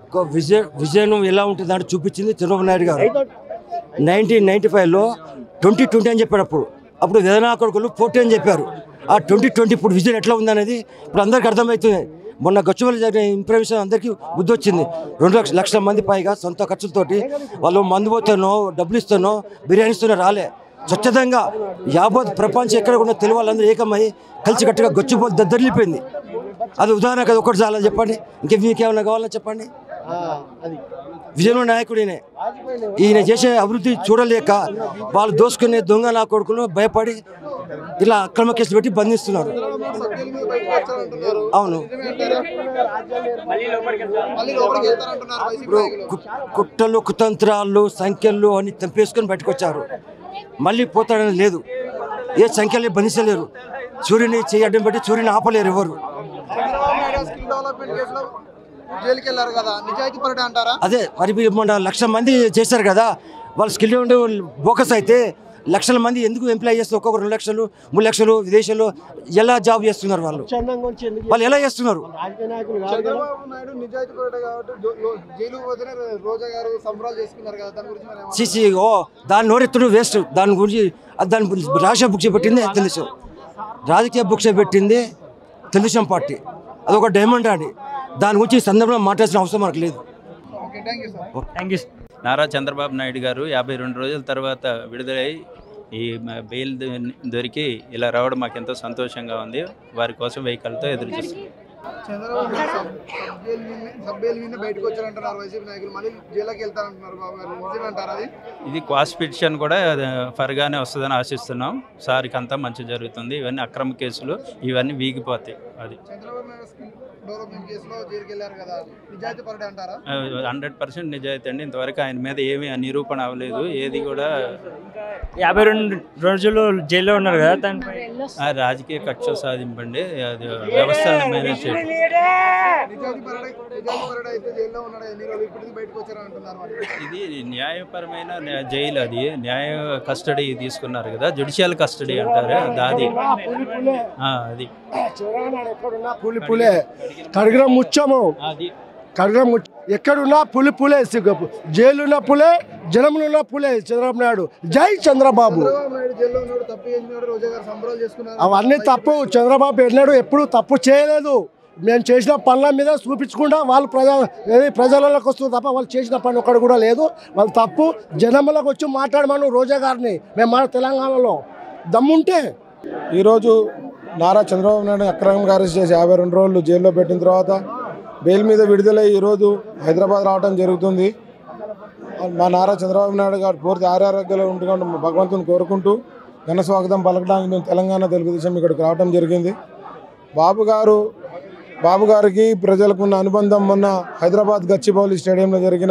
ఒక విజయ విజయం ఎలా ఉంటుంది అంటే చూపించింది చంద్రబాబు నాయుడు గారు నైన్టీన్ నైన్టీ ఫైవ్లో ట్వంటీ ట్వంటీ అని చెప్పాడు అప్పుడు అప్పుడు వేదనా కొడుకులు ఫోర్టీ అని చెప్పారు ఆ ట్వంటీ ట్వంటీ ఇప్పుడు విజన్ ఎట్లా ఉందనేది ఇప్పుడు అందరికీ అర్థమవుతుంది మొన్న గచ్చువల్లి జరిగిన ఇన్ఫర్మేషన్ అందరికీ బుద్ధి వచ్చింది రెండు లక్ష లక్షల మంది పైగా సొంత ఖర్చులతోటి వాళ్ళు మందు పోతానో డబ్బులు ఇస్తానో బిర్యానీ ఇస్తానో రాలే స్వచ్ఛతంగా యావత్ ప్రపంచం ఎక్కడ కూడా తెలుగు వాళ్ళందరూ ఏకమై కలిసి కట్టుగా గొచ్చిపోతే దద్దరిల్లిపోయింది అది ఉదాహరణ కదా ఒకటి చాలా చెప్పండి ఇంకే మీకేమైనా కావాలని చెప్పండి విజయన నాయకుడినే ఈయన చేసే అభివృద్ధి చూడలేక వాళ్ళు దోసుకునే దొంగ నా కొడుకులు భయపడి ఇలా అక్రమ కేసులు పెట్టి బంధిస్తున్నారు సభ్యుల మీద బయటకు వచ్చారంటున్నారు అవును మళ్ళీ లోపలికి వెళ్తారంటున్నారు వైసీపీ ఇప్పుడు నాయకులు కు- కుట్రలు కుతంత్రాలు సంఖ్యలు అన్ని తెంపేసుకొని బయటకు వచ్చారు మళ్ళీ పోతాడని లేదు ఏ సంఖ్యలు బంధించలేరు సూర్యుని చేయి అడ్డం పెట్టి సూర్యుని ఆపలేరు ఎవరు చంద్రబాబు నాయుడు స్కిల్ డెవలప్మెంట్ కేసులో జైలుకి వెళ్ళారు కదా నిజాయితీ పరుడే అంటారా అదే మరి మీరు మొన్న లక్ష మంది చేశారు కదా వాళ్ళు స్కిల్ ఉండే బోకస్ అయితే లక్షల మంది ఎందుకు ఎంప్లాయ్ చేస్తారు ఒక్కొక్క రెండు లక్షలు మూడు లక్షలు విదేశాల్లో ఎలా జాబ్ చేస్తున్నారు వాళ్ళు వాళ్ళు ఎలా చేస్తున్నారు చంద్రబాబు నాయుడు నిజాయితీ పరుడే కాబట్టి జో- లో- జైలుకు పోతేనే రోజా గారు సంబరాలు చేసుకున్నారు కదా దాని గురించి మరి ఏమంటారు? సిసి ఓ దాని నోరెత్తుడు వేస్ట్ దాని గురించి అది దాని గురించి రాజకీయ బుక్స్ పెట్టింది తెలుసు రాజకీయ బుక్స్ పెట్టింది తెలుగుదేశం పార్టీ అదొక డైమండ్ అండి దాని గురించి ఈ సందర్భంలో మాట్లాడాల్సిన అవసరం మనకు లేదు okay thank you sir thank you Nara Chandrababu Naidu గారు యాభై రెండు రోజుల తర్వాత విడుదలై ఈ మ- బెయిల్ దొ- దొరికి ఇలా రావడం మాకు ఎంతో సంతోషంగా ఉంది వారి కోసం వెహికల్తో ఎదురు చూస్తున్నాం Chandrababu Naidu sub- sub jail మీద సబ్ జైలు మీద బయటకు వచ్చారంటున్నారు వైసీపీ నాయకులు మళ్ళీ జైలుకి వెళ్తారంటున్నారు బాబు గారు నిజమేంటారు అది ఇది క్వాస్ పిటిషన్ కూడా ఆ, ఫర్గానే వస్తుందని ఆశిస్తున్నాం సార్కి అంతా మంచి జరుగుతుంది ఇవన్నీ అక్రమ కేసులు ఇవన్నీ వీగిపోతాయి అది చంద్రబాబు నాయుడు స్కిల్ డెవలప్మెంట్ కేసులో జైలుకి వెళ్ళారు కదా నిజాయితీ పరుడే అంటారా హండ్రెడ్ పర్సెంట్ నిజాయితీ అండి ఇంతవరకు ఆయన మీద ఏమీ నిరూపణ అవ్వలేదు ఏది కూడా యాభై రెండు రోజులు జైల్లో ఉన్నారు కదా దానిపై ఆ, రాజకీయ కక్ష సాధింపండి అది వ్యవస్థలను మేనేజ్ చేయడం నిజాయితీ పరుడే నిజాయితీ పరుడే అయితే జైల్లో ఉన్నాడు ఎన్ని రోజులు ఇప్పటికి బయటకు వచ్చారంటున్నారు మరి ఇది న్యాయపరమైన న్యా- జైలు అది న్యాయ కస్టడీ తీసుకున్నారు కదా జుడిషియల్ కస్టడీ అంటారు దాది ఆ, అది ఎక్కడున్నా పులి పులే కడిగిన ముచ్చము అది కడిగిన ముచ్చ ఎక్కడున్నా పులి పులే సిగ్గపు జైలున్న పులే జనములున్న పులే చంద్రబాబు నాయుడు జై చంద్రబాబు చంద్రబాబు నాయుడు జైల్లో ఉన్నాడు తప్పు చేసినాడు రోజా గారు సంబరాలు చేసుకున్నారు అవన్నీ తప్పు చంద్రబాబు ఎన్నడూ ఎప్పుడు తప్పు చేయలేదు మేము చేసిన పనుల మీద చూపించకుండా వాళ్ళు ప్రజా ఏది ప్రజలలోకి వస్తుంది తప్ప వాళ్ళు చేసిన పని ఒక్కడు కూడా లేదు వాళ్ళు తప్పు జనములకు వచ్చి మాట్లాడమను రోజా గారిని మేము మన తెలంగాణలో దమ్ముంటే ఈరోజు నారా చంద్రబాబు నాయుడు అక్రమంగా అరెస్ట్ చేసి యాభై రెండు రోజులు జైల్లో పెట్టిన తర్వాత బెయిల్ మీద విడుదలై ఈరోజు హైదరాబాద్ రావడం జరుగుతుంది మా నారా చంద్రబాబు నాయుడు గారు పూర్తి ఆరోగ్యాలు ఉంటుకుంటూ భగవంతుని కోరుకుంటూ ఘన స్వాగతం పలకడానికి మేము తెలంగాణ తెలుగుదేశం ఇక్కడికి రావడం జరిగింది బాబు గారు బాబు గారికి ప్రజలకు ఉన్న అనుబంధం మొన్న హైదరాబాద్ గచ్చిబౌలి స్టేడియంలో జరిగిన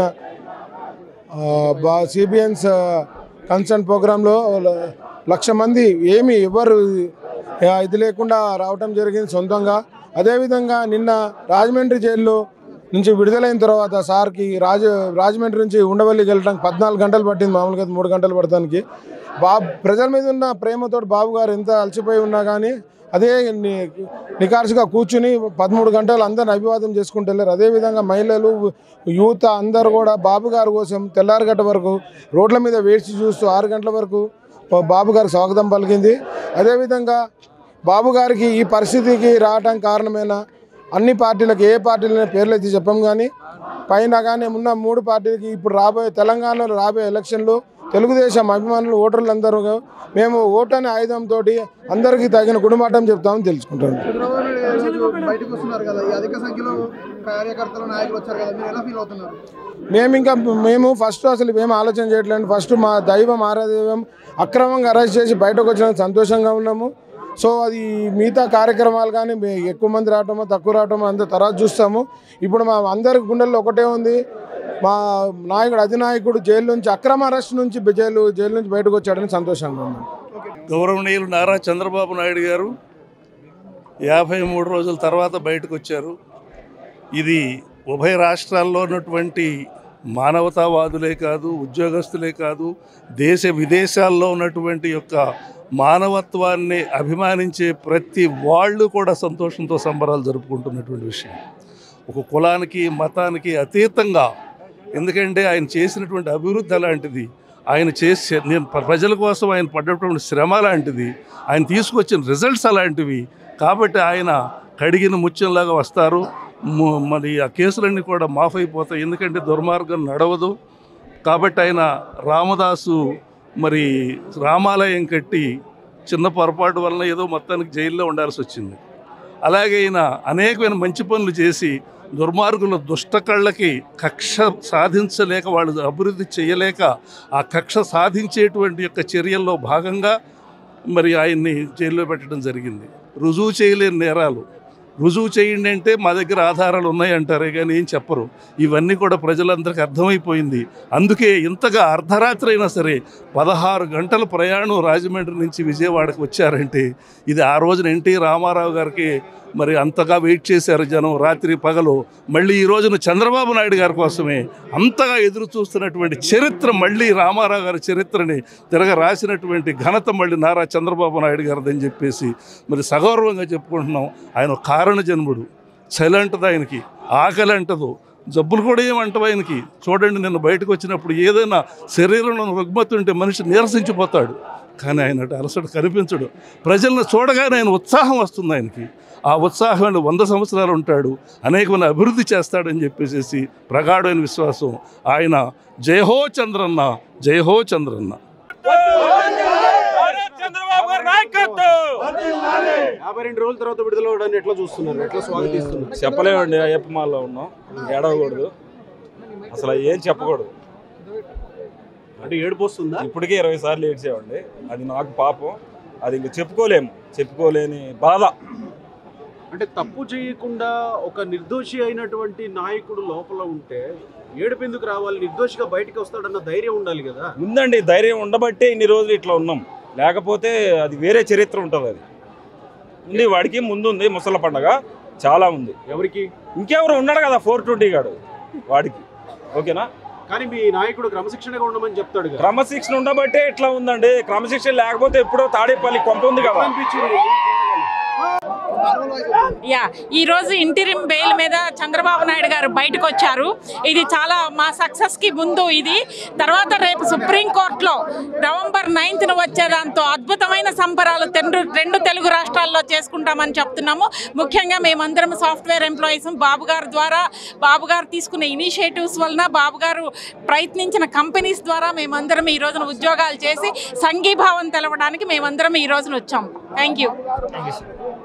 సిబిఎన్స్ కన్సర్న్ ప్రోగ్రాంలో లక్ష మంది ఏమి ఎవరు ఆ, ఇది లేకుండా రావటం జరిగింది సొంతంగా అదేవిధంగా నిన్న రాజమండ్రి జైల్లో నుంచి విడుదలైన తర్వాత సార్కి రాజ రాజమండ్రి నుంచి ఉండవల్లికి వెళ్ళడానికి పద్నాలుగు గంటలు పట్టింది మామూలుగా అయితే మూడు గంటలు పడటానికి బాబు ప్రజల మీద ఉన్న ప్రేమతో బాబు గారు ఎంత అలసిపోయి ఉన్నా కానీ అదే ని- నికార్సుగా కూర్చుని పదమూడు గంటలు అందరిని అభివాదం చేసుకుంటూ వెళ్ళారు అదేవిధంగా మహిళలు యూత్ అందరూ కూడా బాబు గారి కోసం తెల్లారగట్ట వరకు రోడ్ల మీద వేచి చూస్తూ ఆరు గంటల వరకు బాబు గారికి స్వాగతం పలికింది అదేవిధంగా బాబు గారికి ఈ పరిస్థితికి రావడానికి కారణమైన అన్ని పార్టీలకు ఏ పార్టీలనే పేర్లు అయితే చెప్పం కానీ పైన కానీ ఉన్న మూడు పార్టీలకి ఇప్పుడు రాబోయే తెలంగాణలో రాబోయే ఎలక్షన్లో తెలుగుదేశం అభిమానులు ఓటర్లందరూ మేము ఓటు అనే ఆయుధంతో అందరికీ తగిన గుణమాటం చెప్తామని తెలుసుకుంటాను చంద్రబాబు నాయుడు ఈ రోజు బయటకు వస్తున్నారు కదా ఈ అధిక సంఖ్యలో కార్యకర్తలు నాయకులు వచ్చారు కదా మీరు ఎలా ఫీల్ అవుతున్నారు మేము ఇంకా మేము ఫస్ట్ అసలు మేము ఆలోచన చేయట్లేదు ఫస్ట్ మా దైవం ఆరాదైవం అక్రమంగా అరెస్ట్ చేసి బయటకు వచ్చినందుకు సంతోషంగా ఉన్నాము సో అది మిగతా కార్యక్రమాలు కానీ మే- ఎక్కువ మంది రావటమో తక్కువ రావటమో అంత తర్వాత చూస్తాము ఇప్పుడు మా అందరి గుండెల్లో ఒకటే ఉంది మా నాయకుడు అధినాయకుడు జైలు నుంచి అక్రమ అరెస్ట్ నుంచి బె- జైలు జైలు నుంచి బయటకు వచ్చాడని సంతోషంగా ఉంది గౌరవనీయులు నారా చంద్రబాబు నాయుడు గారు యాభై మూడు రోజుల తర్వాత బయటకు వచ్చారు ఇది ఉభయ రాష్ట్రాల్లో ఉన్నటువంటి మానవతావాదులే కాదు ఉద్యోగస్తులే కాదు దేశ విదేశాల్లో ఉన్నటువంటి యొక్క మానవత్వాన్ని అభిమానించే ప్రతి వాళ్ళు కూడా సంతోషంతో సంబరాలు జరుపుకుంటున్నటువంటి విషయం ఒక కులానికి మతానికి అతీతంగా ఎందుకంటే ఆయన చేసినటువంటి అభివృద్ధి అలాంటిది ఆయన చేసే నేను ప్ర- ప్రజల కోసం ఆయన పడ్డటువంటి శ్రమ లాంటిది ఆయన తీసుకొచ్చిన రిజల్ట్స్ అలాంటివి కాబట్టి ఆయన కడిగిన ముత్యంలాగా వస్తారు ము- మరి ఆ కేసులన్నీ కూడా మాఫ్ అయిపోతాయి ఎందుకంటే దుర్మార్గం నడవదు కాబట్టి ఆయన రామదాసు మరి రామాలయం కట్టి చిన్న పొరపాటు వలన ఏదో మొత్తానికి జైల్లో ఉండాల్సి వచ్చింది అలాగే ఈయన అనేకమైన మంచి పనులు చేసి దుర్మార్గుల దుష్ట కళ్ళకి కక్ష సాధించలేక వాళ్ళు అభివృద్ధి చేయలేక ఆ కక్ష సాధించేటువంటి యొక్క చర్యల్లో భాగంగా మరి ఆయన్ని జైల్లో పెట్టడం జరిగింది రుజువు చేయలేని నేరాలు రుజువు చేయండి అంటే మా దగ్గర ఆధారాలు ఉన్నాయంటారే కానీ ఏం చెప్పరు ఇవన్నీ కూడా ప్రజలందరికీ అర్థమైపోయింది అందుకే ఇంతగా అర్ధరాత్రి అయినా సరే పదహారు గంటల ప్రయాణం రాజమండ్రి నుంచి విజయవాడకు వచ్చారంటే ఇది ఆ రోజున ఎన్టీ రామారావు గారికి మరి అంతగా వెయిట్ చేశారు జనం రాత్రి పగలు మళ్ళీ ఈ రోజున చంద్రబాబు నాయుడు గారి కోసమే అంతగా ఎదురు చూస్తున్నటువంటి చరిత్ర మళ్ళీ రామారావు గారి చరిత్రని తిరగ రాసినటువంటి ఘనత మళ్ళీ నారా చంద్రబాబు నాయుడు గారిదని చెప్పేసి మరి సగౌరవంగా చెప్పుకుంటున్నాం ఆయన ఒక కారణ జన్ముడు చలి అంటది ఆయనకి ఆకలి అంటదు జబ్బులు కూడా ఏమంటవు ఆయనకి చూడండి నిన్న బయటకు వచ్చినప్పుడు ఏదైనా శరీరంలో రుగ్మత ఉంటే మనిషి నీరసించిపోతాడు కానీ ఆయన అటు అలసట కనిపించడు ప్రజలను చూడగానే ఆయన ఉత్సాహం వస్తుంది ఆయనకి ఆ ఉత్సాహంలో వంద సంవత్సరాలు ఉంటాడు అనేకమైన అభివృద్ధి చేస్తాడని చెప్పేసి ప్రగాఢమైన విశ్వాసం ఆయన జయహో చంద్రన్న జయహో చంద్రన్న చంద్రబాబు గారి నాయకత్వం యాభై రెండు రోజుల తర్వాత విడుదల అవడాన్ని ఎట్లా చూస్తున్నారు ఎట్లా స్వాగతిస్తున్నారు చెప్పలేమండి అయ్యప్ప మాల్లో ఉన్నాం ఏడవకూడదు అసలు ఏం చెప్పకూడదు అంటే ఏడుపు వస్తుందా ఇప్పటికే ఇరవై సార్లు ఏడ్చేవండి అది నాకు పాపం అది ఇంక చెప్పుకోలేము చెప్పుకోలేని బాధ అంటే తప్పు చేయకుండా ఒక నిర్దోషి అయినటువంటి నాయకుడు లోపల ఉంటే ఏడుపు ఎందుకు రావాలి నిర్దోషిగా బయటికి వస్తాడన్న ధైర్యం ఉండాలి కదా ఉందండి ధైర్యం ఉండబట్టే ఇన్ని రోజులు ఇట్లా ఉన్నాం లేకపోతే అది వేరే చరిత్ర ఉంటుంది అది ఉంది వాడికి ముందు ఉంది ముసల పండగ చాలా ఉంది ఎవరికి ఇంకెవరు ఉన్నాడు కదా ఫోర్ ట్వంటీ గాడు వాడికి ఓకేనా కానీ మీ నాయకుడు క్రమశిక్షణగా ఉండమని చెప్తాడు కదా క్రమశిక్షణ ఉండబట్టే ఇట్లా ఉందండి క్రమశిక్షణ లేకపోతే ఎప్పుడో తాడేపల్లి కొంప ఉంది కదా అనిపించింది యా ఈ రోజు ఇంటిరిం బెయిల్ మీద చంద్రబాబు నాయుడు గారు బయటకు వచ్చారు ఇది చాలా మా సక్సెస్ కి ముందు ఇది తర్వాత రేపు సుప్రీం కోర్టులో నవంబర్ నైన్త్ వచ్చే దాంతో అద్భుతమైన సంబరాలు రెండు రెండు తెలుగు రాష్ట్రాల్లో చేసుకుంటామని చెప్తున్నాము ముఖ్యంగా మేమందరం సాఫ్ట్వేర్ ఎంప్లాయీస్ బాబు గారు ద్వారా బాబు గారు తీసుకున్న ఇనిషియేటివ్స్ వలన బాబు గారు ప్రయత్నించిన కంపెనీస్ ద్వారా మేమందరం ఈ రోజున ఉద్యోగాలు చేసి సంఘీభావం తెలవడానికి మేమందరం ఈ రోజున వచ్చాం థ్యాంక్ యూ